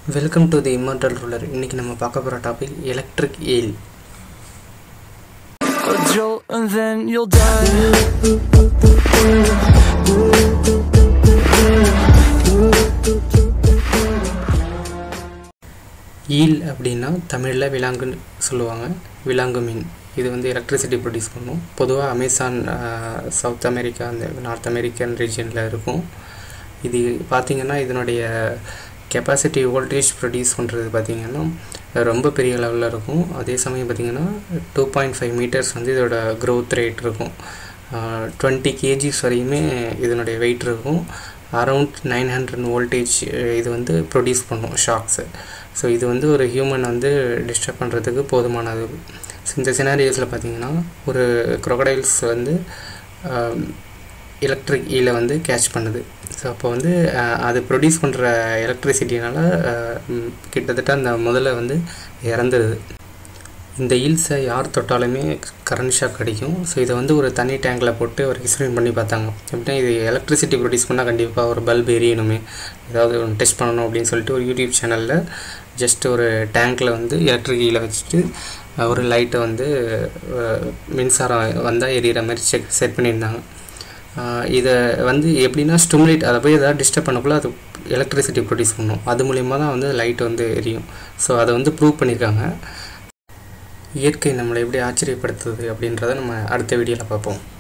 Welcome to the immortal ruler இன்னைக்கு நம்ம பார்க்க போகிற topic electric eel A jolt and then you'll die. Eel அப்படின்னா தமிழில் விலாங்குன்னு சொல்லுவாங்க விலாங்கு மீன் இது வந்து எலக்ட்ரிசிட்டி ப்ரொடியூஸ் பண்ணும் பொதுவாக அமேசான் ஆஹ், சவுத் அமெரிக்கா அந்த நார்த் அமெரிக்கன் ரீஜனில் இருக்கும் இது பார்த்திங்கன்னா இதனுடைய கெப்பாசிட்டி வோல்டேஜ் ப்ரொடியூஸ் பண்ணுறது பார்த்திங்கன்னா ரொம்ப பெரிய லெவலில் இருக்கும் அதே சமயம் பார்த்திங்கன்னா டூ பாயிண்ட் ஃபைவ் மீட்டர்ஸ் வந்து இதோட க்ரோத் ரேட் இருக்கும் டுவெண்ட்டி கேஜிஸ் வரையுமே இதனுடைய வெயிட் இருக்கும் அரவுண்ட் நைன் ஹண்ட்ரட் வோல்டேஜ் இது வந்து ப்ரொடியூஸ் பண்ணும் ஷாக்ஸு ஸோ இது வந்து ஒரு ஹியூமன் வந்து டிஸ்டர்ப் பண்ணுறதுக்கு போதுமானது So, இந்த சினாரியோஸில் பார்த்தீங்கன்னா ஒரு crocodiles வந்து எலக்ட்ரிக் ஈல வந்து கேட்ச் பண்ணுது ஸோ அப்போ வந்து அஹ், அது ப்ரொடியூஸ் பண்ணுற எலக்ட்ரிசிட்டினால கிட்டத்தட்ட அந்த முதல்ல வந்து இறந்துடுது இந்த ஈல்ஸை யார் தொட்டாலுமே கரண்ட் ஷாக் அடிக்கும் ஸோ இதை வந்து ஒரு தனி டேங்கில் போட்டு ஒரு எக்ஸ்பிளைன் பண்ணி பார்த்தாங்க எப்படின்னா இது எலக்ட்ரிசிட்டி ப்ரொடியூஸ் பண்ணால் கண்டிப்பாக ஒரு பல்ப் எரியணுமே ஏதாவது ஒன்று டெஸ்ட் பண்ணணும் அப்படின்னு சொல்லிட்டு ஒரு யூடியூப் சேனலில் ஜஸ்ட் ஒரு டேங்க்கில் வந்து எலக்ட்ரிக் ஈல வச்சுட்டு அஹ், ஒரு லைட்டை வந்து அஹ், மின்சாரம் வந்தால் எரியிற மாதிரி செக் செட் பண்ணியிருந்தாங்க ஆஹ் இதை வந்து எப்படின்னா ஸ்டிமுலேட் அதை போய் எதாவது டிஸ்டர்ப் பண்ணக்குள்ள அது எலக்ட்ரிசிட்டி ப்ரொடியூஸ் பண்ணும் அது மூலிமா தான் வந்து லைட் வந்து எரியும் ஸோ அதை வந்து ப்ரூவ் பண்ணியிருக்காங்க இயற்கை நம்மளை எப்படி ஆச்சரியப்படுத்துது அப்படின்றத நம்ம அடுத்த வீடியோவில் பார்ப்போம்